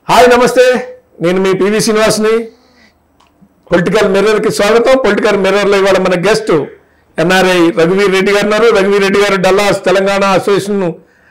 Hi నమస్తే నేను మీ PV శ్రీనివాస్ని political మిర్రర్కి స్వాగతం పొలిటికల్ మిర్రర్లో ఇవాళ మన గెస్ట్ ఎన్ఆర్ఐ రఘువీర్ రెడ్డి గారు ఉన్నారు రఘువీర్ Reddy garu Dallas Telangana association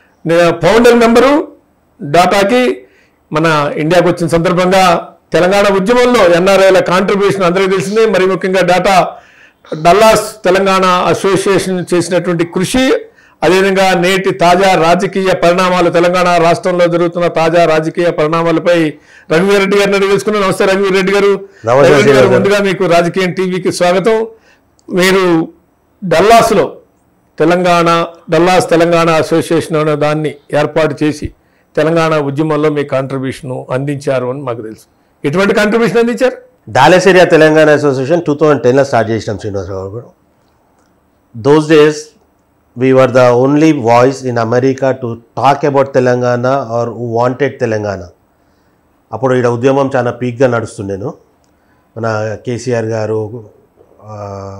founder member డాటాకి మన ఇండియాకు వచ్చిన సందర్భంగా తెలంగాణ ఉద్యమంలో ఎన్ఆర్ఐల కాంట్రిబ్యూషన్ అందరికీ తెలిసిందే మరి ముఖ్యంగా డాటా డల్లాస్ తెలంగాణ అసోసియేషన్ చేసినటువంటి కృషి అదేవిధంగా నేటి తాజా రాజకీయ పరిణామాలు తెలంగాణ రాష్ట్రంలో జరుగుతున్న తాజా రాజకీయ పరిణామాలపై రఘువీర్ రెడ్డి గారిని అడిగి తెలుసుకున్నాం నమస్తే రఘువీర్ రెడ్డి గారు నమస్తే, రఘువీర్ గారు శ్రీనివాస్ గారు. ముందుగా మీకు రాజకీయం టీవీకి స్వాగతం మీరు డల్లాస్లో తెలంగాణ డల్లాస్ తెలంగాణ అసోసియేషన్ అనే దాన్ని ఏర్పాటు చేసి తెలంగాణ ఉద్యమంలో మీ కాంట్రిబ్యూషన్ అందించారు అని మాకు తెలుసు ఎటువంటి కాంట్రిబ్యూషన్ అందించారు Dallas area Telangana association two thousand టెన్లో స్టార్ట్ చేసినాం Srinivasarao garu those days we were the only voice in America to talk about Telangana are wanted Telangana అప్పుడు ఇక్కడ ఉద్యమం చాలా పీక్గా నడుస్తుండేను మన కేసీఆర్ గారు ఆ,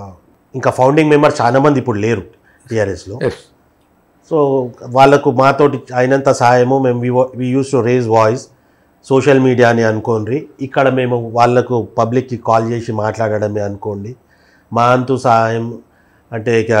ఇంకా ఫౌండింగ్ మెంబర్ చాలా మంది ఇప్పుడు లేరు టీఆర్ఎస్లో ఎస్ సో వాళ్ళకు మాతోటి అయినంత సహాయము మేము we used to raise voice social media అని అనుకోండి ఇక్కడ మేము వాళ్ళకు పబ్లిక్కి కాల్ చేసి మాట్లాడడమే అనుకోండి మా అంతు సహాయం అంటే ఇక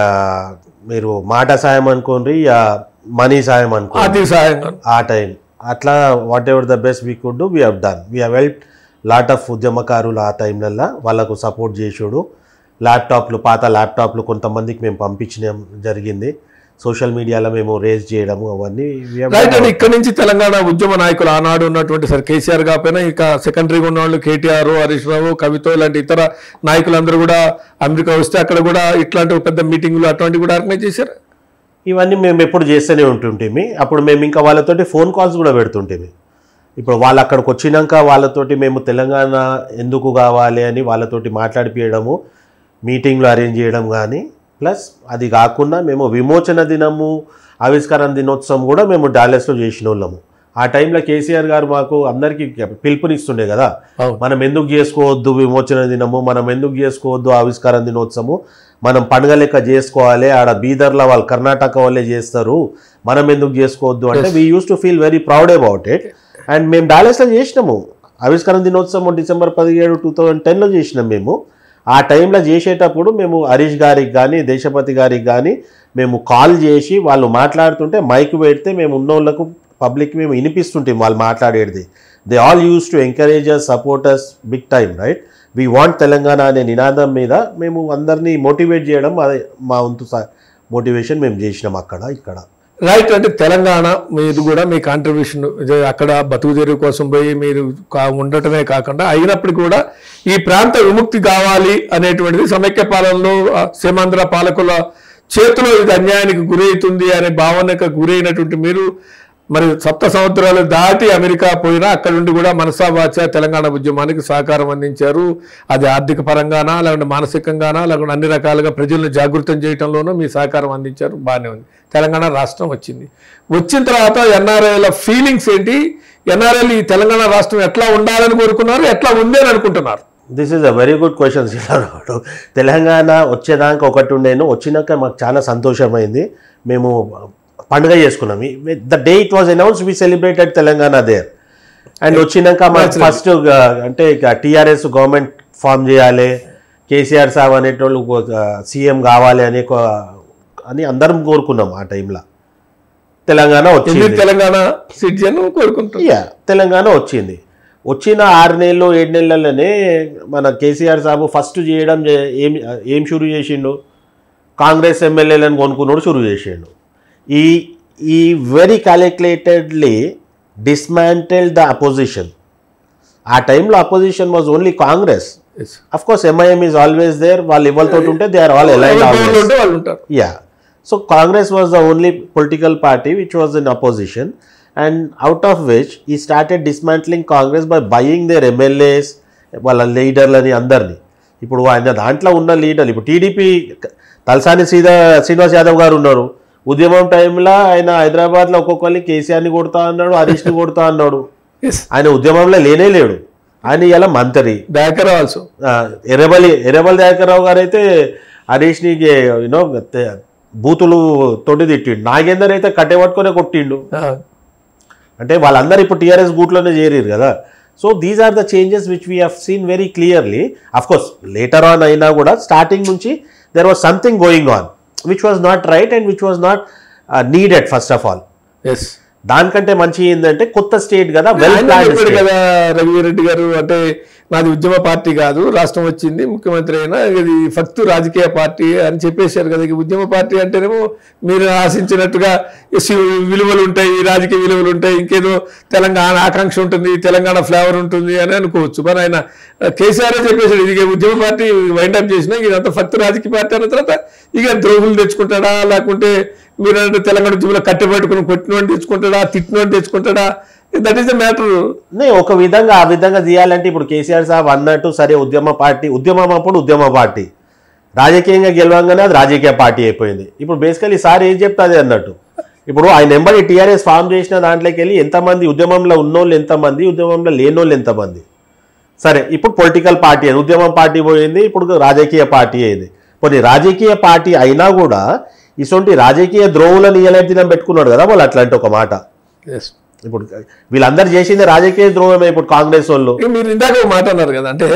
మీరు మాట సాయం అనుకోండి ఇక మనీ సాయం అనుకోండి ఆర్థిక సహాయంగా ఆ టైం అట్లా whatever the best we could do we have done we have help lot of ఉద్యమకారులు ఆ టైంలల్లో వాళ్ళకు సపోర్ట్ చేసుడు ల్యాప్టాప్లు పాత ల్యాప్టాప్లు కొంతమందికి మేము పంపించడం జరిగింది సోషల్ మీడియాలో మేము రేజ్ చేయడము అవన్నీ we have రైట్ done అండి our- ఇక్కడ నుంచి తెలంగాణ ఉద్యమ నాయకులు ఆనాడు ఉన్నటువంటి సార్ కేసీఆర్ కాకపోయినా ఇక సెకండరీగా ఉన్న వాళ్ళు కేటీఆర్ హరీష్ రావు కవితో ఇలాంటి ఇతర నాయకులందరూ కూడా అమెరికా వస్తే అక్కడ కూడా ఇట్లాంటి ఒక పెద్ద మీటింగ్లు అటువంటివి కూడా ఆర్గనైజ్ చేశారు ఇవన్నీ మేము ఎప్పుడు చేస్తూనే ఉంటుంటేమి అప్పుడు మేము ఇంకా వాళ్ళతోటి ఫోన్ కాల్స్ కూడా పెడుతుంటేమి ఇప్పుడు వాళ్ళు అక్కడికి వచ్చినాక వాళ్ళతోటి మేము తెలంగాణ ఎందుకు కావాలి అని వాళ్ళతోటి మాట్లాడిపియడము మీటింగ్లు అరేంజ్ చేయడం కానీ ప్లస్ అది కాకుండా మేము విమోచన దినము ఆవిష్కరణ దినోత్సవం కూడా మేము డాలెస్లో చేసిన వాళ్ళము ఆ టైంలో కేసీఆర్ గారు మాకు అందరికీ పిలుపునిస్తుండే కదా అవును మనం ఎందుకు చేసుకోవద్దు విమోచన దినము మనం ఎందుకు చేసుకోవద్దు ఆవిష్కారం దినోత్సవము మనం పండుగ లెక్క చేసుకోవాలి ఆడ బీదర్లో వాళ్ళు కర్ణాటక వాళ్ళే చేస్తారు మనం ఎందుకు చేసుకోవద్దు అంటే we used to feel very proud about it and మేము డాలెస్లో చేసినాము ఆవిష్కరణ దినోత్సవం డిసెంబర్ పదిహేడు టూ థౌజండ్ టెన్లో చేసినాం మేము ఆ టైంలో చేసేటప్పుడు మేము హరీష్ గారికి కానీ దేశపతి గారికి కానీ మేము కాల్ చేసి వాళ్ళు మాట్లాడుతుంటే మైక్ పెడితే మేము ఉన్నోళ్ళకు పబ్లిక్ మేము వినిపిస్తుంటాం వాళ్ళు మాట్లాడేది they all used to encouragers supporters big time right we want Telangana అనే నినాదం మీద మేము అందరినీ మోటివేట్ చేయడం అదే మా వంతు మోటివేషన్ మేము చేసినాం అక్కడ ఇక్కడ రైట్ అంటే తెలంగాణ మీరు కూడా మీ కాంట్రిబ్యూషన్ అక్కడ బతుకు తెరువు కోసం పోయి మీరు కా- ఉండటమే కాకుండా అయినప్పటికీ కూడా ఈ ప్రాంత విముక్తి కావాలి అనేటువంటిది సమైక్య పాలనలో ఆ, సీమాంధ్ర పాలకుల చేతిలో ఇది అన్యాయానికి గురవుతుంది అనే భావనకు గురైనటువంటి మీరు మరి సప్త సంవత్సరాలు దాటి అమెరికా పోయినా అక్కడ నుండి కూడా మనసా వాచ తెలంగాణ ఉద్యమానికి సహకారం అందించారు అది ఆర్థిక పరంగానా లేకుంటే మానసికంగానా లేకుంటే అన్ని రకాలుగా ప్రజలను జాగృతం చేయడంలోనూ మీ సహకారం అందించారు బాగానే ఉంది తెలంగాణ రాష్ట్రం వచ్చింది వచ్చిన తర్వాత ఎన్ఆర్ఐల ఫీలింగ్స్ ఏంటి ఎన్ఆర్ఐలు ఈ తెలంగాణ రాష్ట్రం ఎట్లా ఉండాలని కోరుకున్నారు ఎట్లా ఉంది అని అనుకుంటున్నారు this is a very good question శ్రీరాముడు తెలంగాణ వచ్చేదాకా ఒకటి ఉండేను వచ్చినాక మాకు చాలా సంతోషమైంది మేము పండుగ చేసుకున్నాం the day it was announce we celebrated Telangana there and వచ్చినాక మాకు ఫస్ట్ అంటే ఇక టీఆర్ఎస్ గవర్నమెంట్ ఫామ్ చేయాలి కేసీఆర్ సాబ్ అనేటోళ్ళు సీఎం కావాలి అనే ఒక- అని అందరం కోరుకున్నాం ఆ టైంలో తెలంగాణ వచ్చింది ఎందుకు తెలంగాణ సిటిజన్ కోరుకుంటున్నారు యా తెలంగాణ వచ్చింది వచ్చిన ఆరు నెలలు ఏడు నెలలనే మన కేసీఆర్ సాబు ఫస్ట్ చేయడం చే- ఏం ఏం షురు చేసిండు కాంగ్రెస్ ఎమ్మెల్యేలను కొనుక్కున్నాడు షురు చేసిండు ఈ ఈ very calculatedly dismantle the opposition ఆ టైంలో opposition was only Congress Yes. Of course MIM is always there వాళ్ళు ఎవరితో ఉంటే దే ఆర్ ఆల్ ఎలైన్ ఎవరు ఆల్వేస్ ఉంటే వాళ్ళు ఉంటారు Yeah. So Congress was the only political party which was in opposition, and out of which he started dismantling Congress by buying their MLAs, వాళ్ళ లీడర్లని అందరినీ ఇప్పుడు ఆయన దాంట్లో ఉన్న లీడర్లు ఇప్పుడు టీడీపీ తలసాని శ్రీధా శ్రీనివాస్ యాదవ్ గారు ఉన్నారు ఉద్యమం టైంలో ఆయన హైదరాబాద్లో ఒక్కొక్కరిని కేసీఆర్ని కొడతా అన్నాడు హరీష్ని కొడతా అన్నాడు ఎస్ ఆయన ఉద్యమంలో లేనే లేడు ఆయన ఇలా మంత్రి దయాకర్ ఆల్సో ఆ, ఎర్రబలి ఎర్రబలి దయాకర్రావు గారు అయితే హరీష్ని యూనో బూతులు తోటి తిట్టిండు నాగేందర్ అయితే కట్టె పట్టుకునే కొట్టిండు అంటే వాళ్ళందరూ ఇప్పుడు టీఆర్ఎస్ గూట్లోనే చేరారు కదా so these are the changes which we have seen very clearly course later on అయినా కూడా స్టార్టింగ్ నుంచి there was something going on which was not right and which was not needed first of all yes దానికంటే మంచి ఏంటంటే కొత్త state కదా well ఆయన plan చెప్పాడు కదా రఘువీరెడ్డి గారు అంటే నాది ఉద్యమ పార్టీ కాదు రాష్ట్రం వచ్చింది ముఖ్యమంత్రి అయినా ఇది ఫక్తు రాజకీయ పార్టీ అని చెప్పేశారు కదా ఇక ఉద్యమ పార్టీ అంటేనేమో మీరు ఆశించినట్టుగా ఎస్సీ విలువలు ఉంటాయి రాజకీయ విలువలు ఉంటాయి ఇంకేదో తెలంగాణ ఆకాంక్ష ఉంటుంది తెలంగాణ ఫ్లేవర్ ఉంటుంది అని అనుకోవచ్చు కానీ ఆయన కేసీఆర్ చెప్పేశాడు ఇది ఉద్యమ పార్టీ వైండప్ చేసినా ఇదంతా ఫక్తు రాజకీయ పార్టీ అన్న తర్వాత ఇక ద్రోహులు తెచ్చుకుంటాడా లేకుంటే మీరు అంటే తెలంగాణ ఉద్యమంలో కట్టెపట్టుకుని కొట్టినోడిని తెచ్చుకుంటాడా తిట్టినోడిని తెచ్చుకుంటాడా దట్ ఈస్ ద మ్యాటర్ నే ఒక విధంగా ఆ విధంగా తీయాలంటే ఇప్పుడు కేసీఆర్ సాబ్ అన్నట్టు సరే ఉద్యమ పార్టీ ఉద్యమం అప్పుడు ఉద్యమ పార్టీ రాజకీయంగా గెలవంగానే అది రాజకీయ పార్టీ అయిపోయింది ఇప్పుడు బేసికలీ సార్ ఏం చెప్తాది అన్నట్టు ఇప్పుడు ఆయన ఎంబడి టీఆర్ఎస్ ఫామ్ చేసిన దాంట్లోకి వెళ్ళి ఎంతమంది ఉద్యమంలో ఉన్నోళ్ళు ఎంతమంది ఉద్యమంలో లేనోళ్ళు ఎంతమంది సరే ఇప్పుడు పొలిటికల్ పార్టీ అయింది ఉద్యమం పార్టీ పోయింది ఇప్పుడు రాజకీయ పార్టీ అయింది కొన్ని రాజకీయ పార్టీ అయినా కూడా ఇటువంటి రాజకీయ ద్రోవులను ఇయలేటి దినం పెట్టుకున్నాడు కదా వాళ్ళు అట్లాంటి ఒక మాట ఎస్ ఇప్పుడు వీళ్ళందరూ చేసింది రాజకీయ ద్రోహమే ఇప్పుడు కాంగ్రెస్ వాళ్ళు ఇక మీరు ఇందాక ఒక మాట అన్నారు కదా అంటే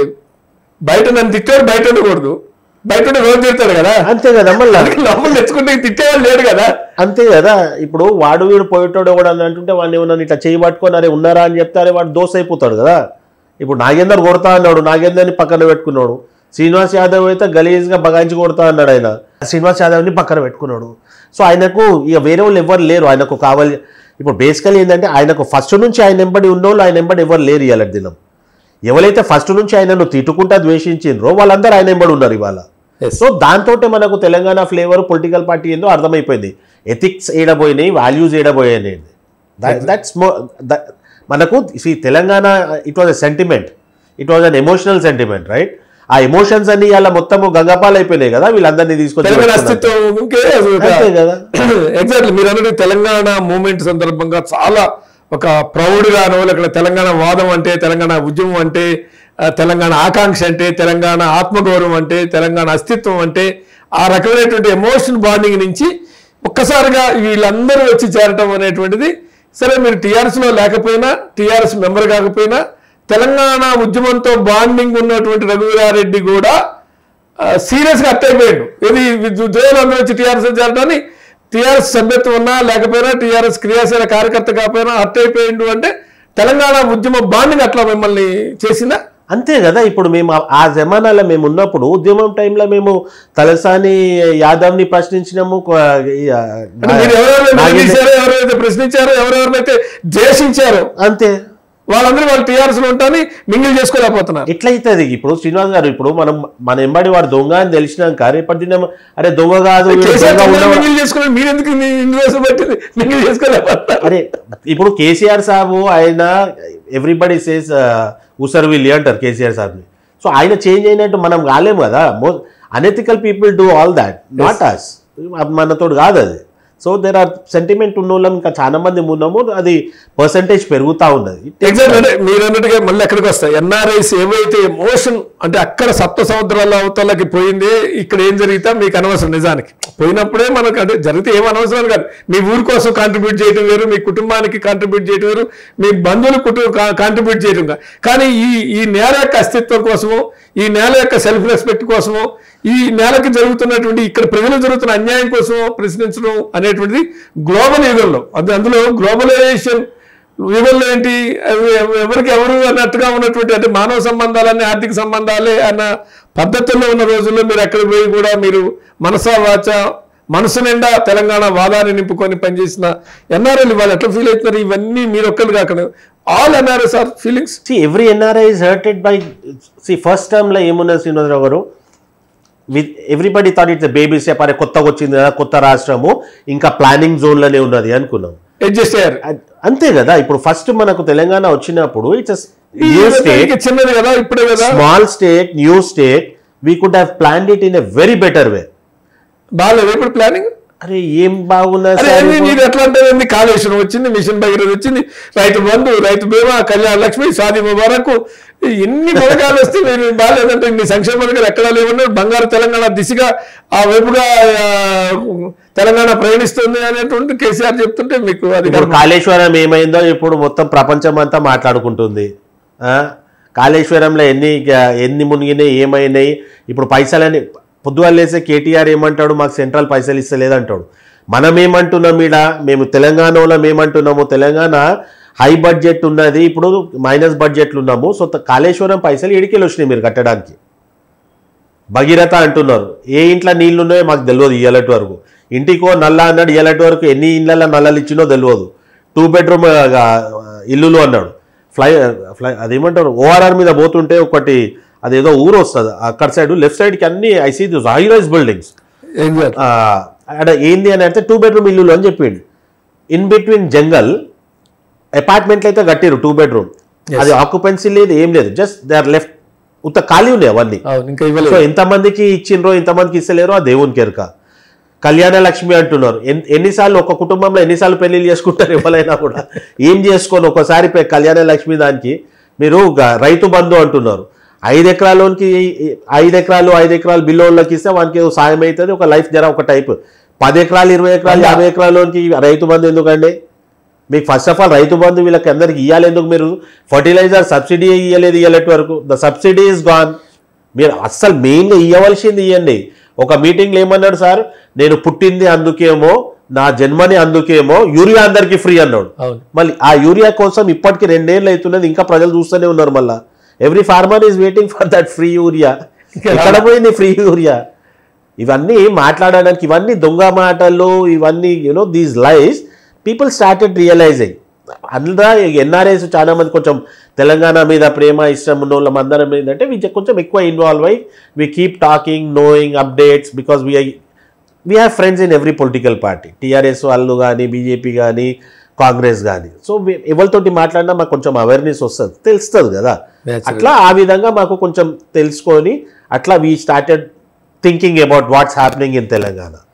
బయట నన్ను తిట్టాడు బయట ఉండకూడదు బయట ఉంటే రోజు తిడతాడు కదా అంతే కదా మళ్ళీ అందుకే లోపల తెచ్చుకుంటే తిట్టేవాళ్ళు లేడు కదా అంతే కదా ఇప్పుడు వాడు వీడు పోయేటోడు కూడా అని అంటుంటే వాడిని ఏమన్నా ఇట్లా చేయి పట్టుకొని అరే ఉన్నారా అని చెప్తే అరే వాడు దోశ అయిపోతాడు కదా ఇప్పుడు నాగేందర్ కొడతా అన్నాడు నాగేందర్ని పక్కన పెట్టుకున్నాడు శ్రీనివాస్ యాదవ్ అయితే గలీజ్గా బగాయించి కొడతా అన్నాడు ఆయన శ్రీనివాస్ యాదవ్ని పక్కన పెట్టుకున్నాడు సో ఆయనకు ఇక వేరే వాళ్ళు ఎవరు లేరు ఆయనకు కావాలి ఇప్పుడు బేసికలీ ఏంటంటే ఆయనకు ఫస్ట్ నుంచి ఆయన ఎంబడి ఉన్నోళ్ళు ఆయన ఎంబడి ఎవరు లేరు ఇవాళ దినం ఎవరైతే ఫస్ట్ నుంచి ఆయనను తిట్టుకుంటా ద్వేషించిండ్రో వాళ్ళందరూ ఆయన ఎంబడి ఉన్నారు ఇవాళ Yes. సో దాంతో మనకు తెలంగాణ ఫ్లేవర్ పొలిటికల్ పార్టీ ఏందో అర్థమైపోయింది ఎథిక్స్ ఏడబోయినాయి వాల్యూస్ ఏడబోయాయి దట్స్ మనకు ఈ Telangana it was a sentiment it was an emotional sentiment right ఆ ఎమోషన్స్ అన్ని ఇలా మొత్తం గంగపాలు అయిపోయినాయి కదా వీళ్ళందరినీ తీసుకొచ్చి తెలంగాణ పెట్టుకున్నారు. అస్తిత్వం ఇంకే అంతే కదా ఎగ్జాక్ట్లీ మీరు అన్నట్టు తెలంగాణ మూమెంట్ సందర్భంగా చాలా ఒక ప్రౌడ్గానో లేకపోతే తెలంగాణ వాదం అంటే తెలంగాణ ఉద్యమం అంటే ఆ, తెలంగాణ ఆకాంక్ష అంటే తెలంగాణ ఆత్మగౌరవం అంటే తెలంగాణ అస్తిత్వం అంటే ఆ రకమైనటువంటి ఎమోషన్ బాండింగ్ నుంచి ఒక్కసారిగా వీళ్ళందరూ వచ్చి చేరటం అనేటువంటిది సరే మీరు టీఆర్ఎస్ లో లేకపోయినా టీఆర్ఎస్ మెంబర్ కాకపోయినా తెలంగాణ ఉద్యమంతో బాండింగ్ ఉన్నటువంటి రఘువీరారెడ్డి కూడా సీరియస్ గా అట్ అయిపోయాడు ఇది ఉద్యోగులు అందరూ వచ్చి టీఆర్ఎస్ చేరడాన్ని టీఆర్ఎస్ సభ్యత్వం ఉన్నా లేకపోయినా టీఆర్ఎస్ క్రియాశీల కార్యకర్త కాకపోయినా అట్ అయిపోయిండు అంటే తెలంగాణ ఉద్యమ బాండింగ్ అట్లా మిమ్మల్ని చేసిందా అంతే కదా ఇప్పుడు మేము ఆ- ఆ జమానాలో మేము ఉన్నప్పుడు ఉద్యమం టైంలో మేము తలసాని యాదవ్ని ప్రశ్నించినాము కొ- ఈ, ఆ, అంటే మీరు ఎవరెవరైతే నాగేంద్ర- నిలదీశారో ఎవరెవరైతే ప్రశ్నించారో ఎవరెవరినైతే ద్వేషించారో అంతే వాళ్ళందరూ వాళ్ళు టీఆర్ఎస్ లో ఉంటాని మింగిల్ చేసుకోలేకపోతున్నారు ఎట్లయితుంది ఇప్పుడు శ్రీనివాస్ గారు ఇప్పుడు మనం మన ఎంబడి వాడు దొంగ అని తెలిసినాక రేపటి దినం అరే దొంగ కాదు వీడు కేసీఆర్ దొంగ తొందరగా ఉన్నవాడు. మింగిల్ చేసుకుని మీరు ఎందుకు ఇన్ని రోజులు పట్టింది మింగిల్ చేసుకోలేకపోతున్నారు అరే ఇప్పుడు కేసీఆర్ సాబు ఆయన ఎవ్రీబడి సేస్ ఉసర్విల్లి అంటారు కేసీఆర్ సాబ్ని సో ఆయన చేంజ్ అయినట్టు మనం కాలేము కదా మో unethical people do all that not us మనతోడు కాదు అది సో దేర్ ఆర్ సెంటిమెంట్ ఉన్న వాళ్ళం ఇంకా చాలా మంది ఉన్నాము అది పర్సంటేజ్ పెరుగుతూ ఉన్నది ఎగ్జాక్ట్ అంటే మీరు అన్నట్టుగా మళ్ళీ ఎక్కడికి వస్తాయి ఎన్ఆర్ఐస్ ఏవైతే ఎమోషన్ అంటే అక్కడ సప్త సముద్రాల అవతలకి పోయిందే ఇక్కడ ఏం జరిగితే మీకు అనవసరం నిజానికి పోయినప్పుడే మనకు అంటే జరిగితే ఏం అనవసరం కాదు మీ ఊరి కోసం కాంట్రిబ్యూట్ చేయడం వేరు మీ కుటుంబానికి కాంట్రిబ్యూట్ చేయడం వేరు మీ బంధువులు కుటుంబ కాంట్రిబ్యూట్ చేయడం కాదు. కానీ ఈ ఈ నేల యొక్క అస్తిత్వం కోసము ఈ నేల యొక్క సెల్ఫ్ రెస్పెక్ట్ కోసము ఈ నేలకి జరుగుతున్నటువంటి ఇక్కడ ప్రజలకు జరుగుతున్న అన్యాయం కోసము ప్రశ్నించడం అనేటువంటిది గ్లోబల్ యుగంలో అది అందులో గ్లోబలైజేషన్ యుగంలో ఏంటి అవి ఎవ- ఎవరికి ఎవరు అన్నట్టుగా ఉన్నటువంటి అంటే మానవ సంబంధాలన్నీ ఆర్థిక సంబంధాలే అన్న పద్ధతుల్లో ఉన్న రోజుల్లో మీరు ఎక్కడికి పోయి కూడా మీరు మనసా వాచ మనసు నిండా తెలంగాణ వాదాన్ని నింపుకొని పనిచేసిన ఎన్ఆర్ఎల్ వాళ్ళు ఎట్లా ఫీల్ అవుతున్నారు ఇవన్నీ మీరు ఒక్కరు కాకుండా all NRS are feelings see every NRI is hurted by see first టర్మ్లో ఏమున్నది Srinivasarao garu with everybody thought it's baby step అరే కొత్తగా వచ్చింది కదా కొత్త రాష్ట్రము ఇంకా ప్లానింగ్ జోన్లోనే ఉన్నది అనుకున్నాం అడ్జస్ట్ అయ్యారు అ- అంతే కదా ఇప్పుడు ఫస్ట్ మనకు తెలంగాణ వచ్చినప్పుడు ఇట్స్ న్యూ స్టేట్ ఇంకా చిన్నది కదా ఇప్పుడే కదా small state new state we could have planned it in a very better way బాగాలేదు ఇప్పుడు ప్లానింగ్ అరే ఏం బాగున్నా అరే సార్ ఏంది మీరు ఎట్లా అంటే ఏంది కాళేశ్వరం వచ్చింది మిషన్ భగీరథ వచ్చింది రైతు బంధు రైతు బీమా కళ్యాణ లక్ష్మి సాది ముబారక్ ఎన్ని పథకాలు వస్తే మీరు బాగాలేదంటే ఇన్ని సంక్షేమ పథకాలు ఎక్కడా లేవన్నా బంగారు తెలంగాణ దిశగా ఆ వైపుగా ఆ, తెలంగాణ ప్రయాణిస్తుంది అనేటువంటి కేసీఆర్ చెప్తుంటే మీకు అది ఇప్పుడు కాళేశ్వరం ఏమైందో ఇప్పుడు మొత్తం ప్రపంచం అంతా మాట్లాడుకుంటుంది ఆ? కాళేశ్వరంలో ఎన్ని గ- ఎన్ని మునిగినాయి ఏమైనాయి ఇప్పుడు పైసలని పొద్దుగా లేసే కేటీఆర్ ఏమంటాడు మాకు సెంట్రల్ పైసలు ఇస్తలేదంటాడు మనం ఏమంటున్నాం ఈడ మేము తెలంగాణ వాళ్ళం ఏమంటున్నాము తెలంగాణ హై బడ్జెట్ ఉన్నది ఇప్పుడు మైనస్ బడ్జెట్లు ఉన్నాము సో త- కాళేశ్వరం పైసలు ఎడికెళ్ళి వచ్చినాయి మీరు కట్టడానికి భగీరథ అంటున్నారు ఏ ఇంట్లో నీళ్లు ఉన్నాయో మాకు తెలియదు ఇయ్యలటి వరకు ఇంటికో నల్ల అన్నాడు ఇయ్యలటి వరకు ఎన్ని ఇళ్ళల్లో నల్లలు ఇచ్చినో తెలియదు టూ బెడ్రూమ్ ఇల్లులు అన్నాడు ఫ్లై ఫ్లై అదేమంటారు ఓఆర్ఆర్ మీద పోతుంటే ఒకటి అదేదో ఊరు వస్తుంది అక్కడ సైడ్ లెఫ్ట్ సైడ్కి అన్ని ఐసీ హై రైజ్ బిల్డింగ్స్ ఏం సార్ అక్కడ ఏంది అని అంటే టూ బెడ్రూమ్ ఇల్లులు అని చెప్పిండు ఇన్ బిట్వీన్ జంగల్ అపార్ట్మెంట్లు అయితే కట్టిరు టూ బెడ్రూమ్ అది ఆక్యుపెన్సీ లేదు ఏం లేదు జస్ట్ దే ఆర్ లెఫ్ట్ ఉత్త ఖాళీ ఉన్నాయి అవన్నీ అవును ఇంకా సో ఇవ్వలేదు ఎంతమందికి ఇచ్చిండ్రో ఎంతమందికి ఇస్తలేరో ఆ దేవునికి ఎరుక కళ్యాణ లక్ష్మి అంటున్నారు ఎన్- ఎన్నిసార్లు ఒక కుటుంబంలో ఎన్నిసార్లు పెళ్లిళ్ళు చేసుకుంటారు ఎవరైనా కూడా ఏం చేసుకొని ఒకసారి పె- కళ్యాణ లక్ష్మి దానికి మీరు గ- రైతు బంధు అంటున్నారు ఐదు ఎకరాలోనికి ఐదు ఎకరాలు ఐదు ఎకరాలు బిల్లోళ్ళకి ఇస్తే వానికి ఏదో సాయం అవుతుంది ఒక లైఫ్ జర ఒక టైప్ పది ఎకరాలు ఇరవై ఎకరాలు యాభై ఎకరాలోనికి రైతు బంధు ఎందుకండి మీకు ఫస్ట్ ఆఫ్ ఆల్ రైతు బంధు వీళ్ళకి అందరికి ఇవ్వాలి ఎందుకు మీరు ఫర్టిలైజర్ సబ్సిడీ ఇవ్వలేదు ఇవ్వలేటి వరకు ద సబ్సిడీ ఇస్ గాన్ మీరు అస్సలు మెయిన్గా ఇవ్వవలసింది ఇవ్వండి ఒక మీటింగ్లో ఏమన్నాడు సార్ నేను పుట్టింది అందుకేమో నా జన్మని అందుకేమో యూరియా అందరికీ ఫ్రీ అన్నాడు అవును మళ్ళీ ఆ యూరియా కోసం ఇప్పటికి రెండేళ్ళు అవుతున్నది ఇంకా ప్రజలు చూస్తూనే ఉన్నారు మళ్ళా every farmer is waiting for that free urea ఎక్కడ పోయింది ఫ్రీ యూరియా ఇవన్నీ మాట్లాడడానికి ఇవన్నీ దొంగ మాటలు ఇవన్నీ you know these life people started realizing అందులో ఎన్ఆర్ఐస్ చాలా మంది కొంచెం తెలంగాణ మీద ప్రేమ ఇష్టం ఉన్న వాళ్ళం అందరం ఏంటంటే వీ కొంచెం ఎక్కువ ఇన్వాల్వ్ అయ్యి we keep talking knowing updates because we we have friends in every political party TRS వాళ్ళు కానీ బీజేపీ కానీ కాంగ్రెస్ కానీ సో ఎవరితోటి మాట్లాడినా మాకు కొంచెం అవేర్నెస్ వస్తుంది తెలుస్తుంది కదా Naturally. అట్లా ఆ విధంగా మాకు కొంచెం తెలుసుకొని అట్లా we started thinking about what's happening in Telangana